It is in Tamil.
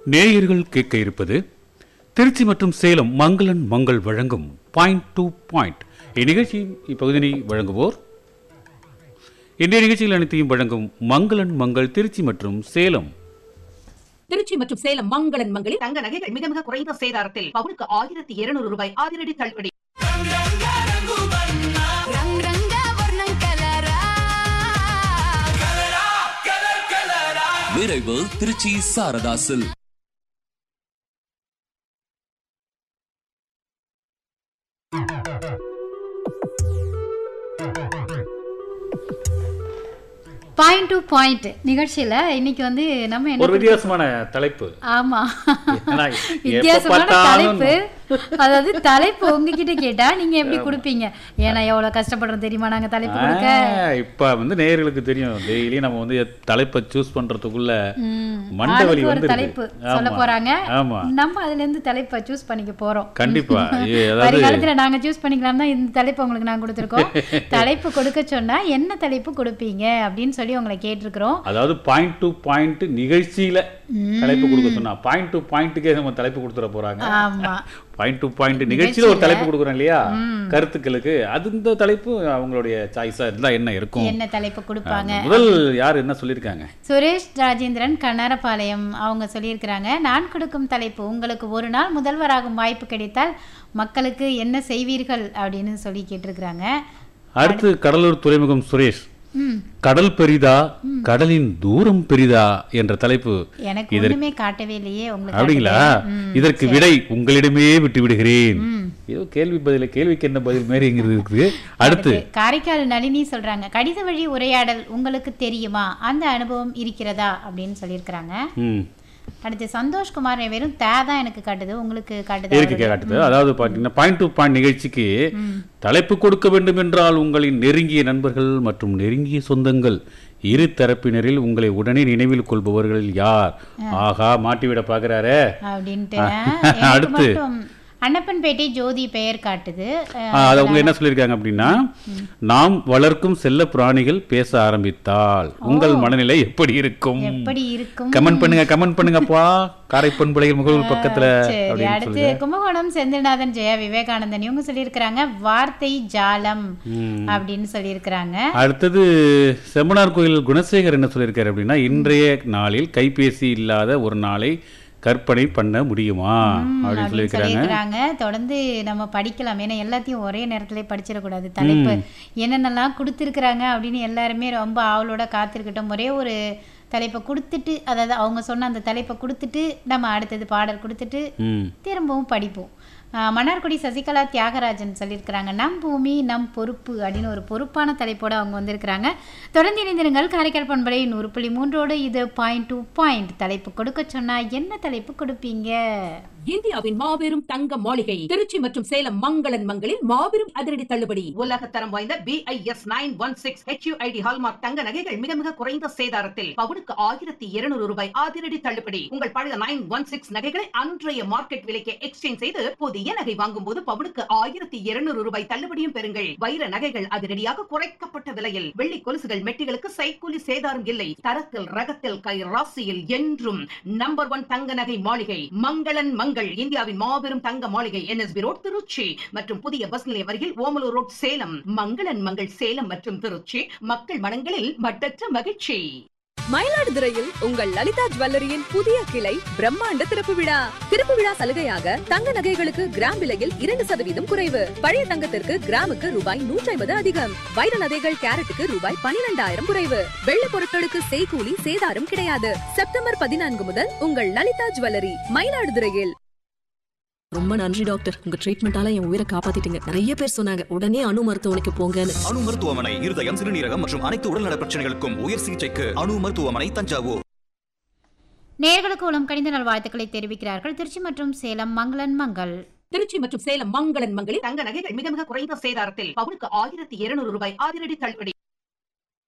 நேயர்கள் கேட்க இருப்பது திருச்சி மற்றும் சேலம் மங்களன் மங்கள் வழங்கும் பாயிண்ட் டு பாயிண்ட் இந்நிகழ்ச்சியின் இப்பகுதியை வழங்குவோர் இன்றைய நிகழ்ச்சியில் அனைத்தையும் வழங்கும் மங்களன் மங்கள் திருச்சி மற்றும் சேலம் திருச்சி மற்றும் சேலம் மங்களன் மங்களில் தங்க நகைகள் மிக மிக குறைந்த சேதாரத்தில் பவுனுக்கு ஆயிரத்தி இருநூறு ரூபாய் அதிரடி தள்ளுபடி రంగ్ రంగ వర్ణం కలరా விரைவு திருச்சி சாரதாசில் பாயிண்ட் டு பாயிண்ட் நிகழ்ச்சியில இன்னைக்கு வந்து நம்ம என்ன ஒரு வித்தியாசமான தலைப்பு ஆமா ஏன்னா, எப்ப வித்தியாசமான பார்த்தாலும் தலைப்பு அதாவது தலைப்பு உங்ககிட்ட கேட்டா நீங்க எப்படி கொடுப்பீங்க ஏன்னா எவ்வளவு கஷ்டப்படுறோம் தெரியுமா நாங்க தலைப்பு கொடுக்க ஆ, இப்ப வந்து நேயர்களுக்கு தெரியும் டெய்லி நம்ம வந்து தலைப்பை சூஸ் பண்றதுக்குள்ள ம், மண்டை வலி ஆளுக்கு ஒரு வந்துருது. தலைப்பு சொல்ல ஆமா. போறாங்க ஆமா. நம்ம அதுல இருந்து தலைப்பை சூஸ் பண்ணிக்க போறோம் கண்டிப்பா ஏ, அதாவது வருங்காலத்துல நாங்க சூஸ் பண்ணிக்கலாம் தான் இந்த தலைப்பு உங்களுக்கு நான் கொடுத்துருக்கோம் தலைப்பு கொடுக்க சொன்னா என்ன தலைப்பு கொடுப்பீங்க அப்படின்னு சொல்லி உங்களை கேட்டிருக்கிறோம் அதாவது பாயிண்ட் டு பாயிண்ட் நிகழ்ச்சியில தலைப்பு கொடுக்க சொன்னா பாயிண்ட் டு பாயிண்ட்டுக்கே நம்ம தலைப்பு கொடுத்துட போறாங்க ஆமா பாயிண்ட் டு பாயிண்ட் நிகழ்ச்சியில ஒரு தலைப்பு கொடுக்குறோம் இல்லையா கருத்துக்களுக்கு அது இந்த தலைப்பு அவங்களுடைய சாய்ஸா இருந்தா என்ன இருக்கும் என்ன தலைப்பு கொடுப்பாங்க முதல் யார் என்ன சொல்லியிருக்காங்க சுரேஷ் ராஜேந்திரன் கண்ணாரபாளையம் அவங்க சொல்லியிருக்கிறாங்க நான் கொடுக்கும் தலைப்பு உங்களுக்கு ஒரு நாள் முதல்வராகும் வாய்ப்பு கிடைத்தால் மக்களுக்கு என்ன செய்வீர்கள் அப்படின்னு சொல்லி கேட்டிருக்கிறாங்க அடுத்து கடலூர் துறைமுகம் சுரேஷ் ம் கடல் பெரிதா கடலின் தூரம் பெரிதா என்ற தலைப்பு எனக்கு ஒண்ணுமே காட்டவே இல்லையே உங்களுக்கு அப்படிங்களா காட்டுதே? ம், இதற்கு விடை உங்களிடமே விட்டு விடுகிறேன் ஏதோ கேள்வி பதில கேள்விக்கு என்ன பதில் மாரிங்கிறது இருக்குது அடுத்து அடுத்து, காரைக்கால் நளினி சொல்றாங்க கடித வழி உரையாடல் உங்களுக்கு தெரியுமா அந்த அனுபவம் இருக்கிறதா அப்படின்னு சொல்லியிருக்கிறாங்க ம் அடுத்து சந்தோஷ்குமார் வெறும் தே தான் எனக்கு காட்டுது உங்களுக்கு காட்டுதா இருக்கு காட்டுது அதாவது பாத்தீங்கன்னா பாயிண்ட் டு பாயிண்ட் நிகழ்ச்சிக்கு தலைப்பு கொடுக்க வேண்டும் என்றால் உங்களின் நெருங்கிய நண்பர்கள் மற்றும் நெருங்கிய சொந்தங்கள் இரு தரப்பினரில் உங்களை உடனே நினைவில் கொள்பவர்கள் யார் ஆகா மாட்டிவிட பாக்குறாரே அப்படின்ட்டு அடுத்து. எனக்கு மட்டும் அன்னப்பன்பேட்டை ஜோதி பெயர் காட்டுது அஹ், ஆ, அது அவங்க என்ன சொல்லியிருக்காங்க அப்படின்னா நாம் வளர்க்கும் செல்ல பிராணிகள் பேச ஆரம்பித்தால் உங்கள் மனநிலை எப்படி இருக்கும் எப்படி இருக்கும் கமெண்ட் பண்ணுங்க கமெண்ட் பண்ணுங்கப்பா காரைப்பன் பிள்ளைகள் முகநூல் பக்கத்துல சரி அப்படின்னு அடுத்து சொல்லுங்க கும்பகோணம் செந்தில்நாதன் ஜெயா விவேகானந்தன் இவங்க சொல்லியிருக்கிறாங்க வார்த்தை ஜாலம் அப்படின்னு சொல்லியிருக்கிறாங்க அடுத்தது செம்மனார் கோயில் குணசேகர் என்ன சொல்லியிருக்காரு அப்படின்னா இன்றைய நாளில் கைபேசி இல்லாத ஒரு நாளை கற்பனை பண்ண முடியுமா அப்படின்னு அப்படின்னு சொல்லியிருக்கிறாங்க சொல்லியிருக்கிறாங்க தொடர்ந்து நம்ம படிக்கலாம் ஏன்னா எல்லாத்தையும் ஒரே நேரத்திலே படிச்சிடக்கூடாது தலைப்பு என்னென்னலாம் கொடுத்துருக்குறாங்க அப்படின்னு எல்லாருமே ரொம்ப ஆவலோட காத்திருக்கட்டும் ஒரே ஒரு தலைப்பை கொடுத்துட்டு அதாவது அவங்க சொன்ன அந்த தலைப்பை கொடுத்துட்டு நம்ம அடுத்தது பாடல் கொடுத்துட்டு ம் திரும்பவும் படிப்போம் ஆஹ் மன்னார்குடி சசிகலா தியாகராஜன் சொல்லியிருக்கிறாங்க நம் பூமி நம் பொறுப்பு அப்படின்னு ஒரு பொறுப்பான தலைப்போட அவங்க வந்திருக்கிறாங்க தொடர்ந்து இணைந்திருங்கள் காரைக்கால் பண்பலை நூறு புள்ளி மூன்றோடு இது பாயிண்ட் டு பாயிண்ட் தலைப்பு கொடுக்க சொன்னா என்ன தலைப்பு கொடுப்பீங்க இந்தியாவின் மாபெரும் தங்க மாளிகை திருச்சி மற்றும் சேலம் மங்களன் மங்களில் மாபெரும் அதிரடி தள்ளுபடி உலக தரம் வாய்ந்த BIS nine one six HUID hallmark தங்க நகைகள் மிக மிக குறைந்த சேதாரத்தில் பவுனுக்கு ஆயிரத்தி இருநூறு ரூபாய் அதிரடி தள்ளுபடி உங்கள் பழைய நைன் ஒன் சிக்ஸ் நகைகளை அன்றைய மார்க்கெட் விலைக்கு எக்ஸ்சேஞ்ச் செய்து புதிய நகை வாங்கும் போது பவுனுக்கு ஆயிரத்தி இருநூறு ரூபாய் தள்ளுபடியும் பெறுங்கள் வைர நகைகள் அதிரடியாக குறைக்கப்பட்ட விலையில் வெள்ளி கொலுசுகள் மெட்டிகளுக்கு சைக்கூலி சேதாரம் இல்லை தரத்தில் ரகத்தில் கை ராசியில் என்றும் நம்பர் ஒன் தங்க நகை மாளிகை மங்களன் மங்கள் இந்தியாவின் மாபெரும் தங்க மாளிகை என்எஸ்பி ரோட் திருச்சி மற்றும் புதிய பஸ் நிலையம் அருகில் ஓமலூர் ரோட் சேலம் மங்களன் மங்கள் சேலம் மற்றும் திருச்சி மக்கள் மனங்களில் மட்டற்ற மகிழ்ச்சி மயிலாடுதுறையில் உங்கள் லலிதா ஜுவல்லரியின் புதிய கிளை பிரம்மாண்ட திறப்பு விழா திறப்பு விழா சலுகையாக தங்க நகைகளுக்கு கிராம் விலையில் இரண்டு சதவீதம் குறைவு பழைய தங்கத்திற்கு கிராமுக்கு ரூபாய் நூற்றி ஐம்பது அதிகம் வைர நகைகள் கேரட்டுக்கு ரூபாய் பனிரெண்டாயிரம் குறைவு வெள்ளி பொருட்களுக்கு செய்கூலி சேதாரம் கிடையாது செப்டம்பர் பதினான்கு முதல் உங்கள் லலிதா ஜுவல்லரி மயிலாடுதுறையில் ரொம்ப நன்றி டாக்டர் உங்க ட்ரீட்மெண்டால என் உயிரை காப்பாத்திட்டீங்க நிறைய பேர் சொன்னாங்க உடனே அணு மருத்துவமனைக்கு போங்கன்னு அணு மருத்துவமனை இருதயம் சிறுநீரகம் மற்றும் அனைத்து உடல்நல பிரச்சனைகளுக்கும் உயர் சிகிச்சைக்கு அணு மருத்துவமனை தஞ்சாவூர் நேர்களுக்கு உளம் கணித நல் வாழ்த்துக்களை தெரிவிக்கிறார்கள் திருச்சி மற்றும் சேலம் மங்களன் மங்கள் திருச்சி மற்றும் சேலம் மங்களன் மங்களில் தங்க நகைகள் மிக மிக குறைந்த சேதாரத்தில் பவுனுக்கு ஆயிரத்தி இருநூறு ரூபாய் அதிரடி தள்ளுபடி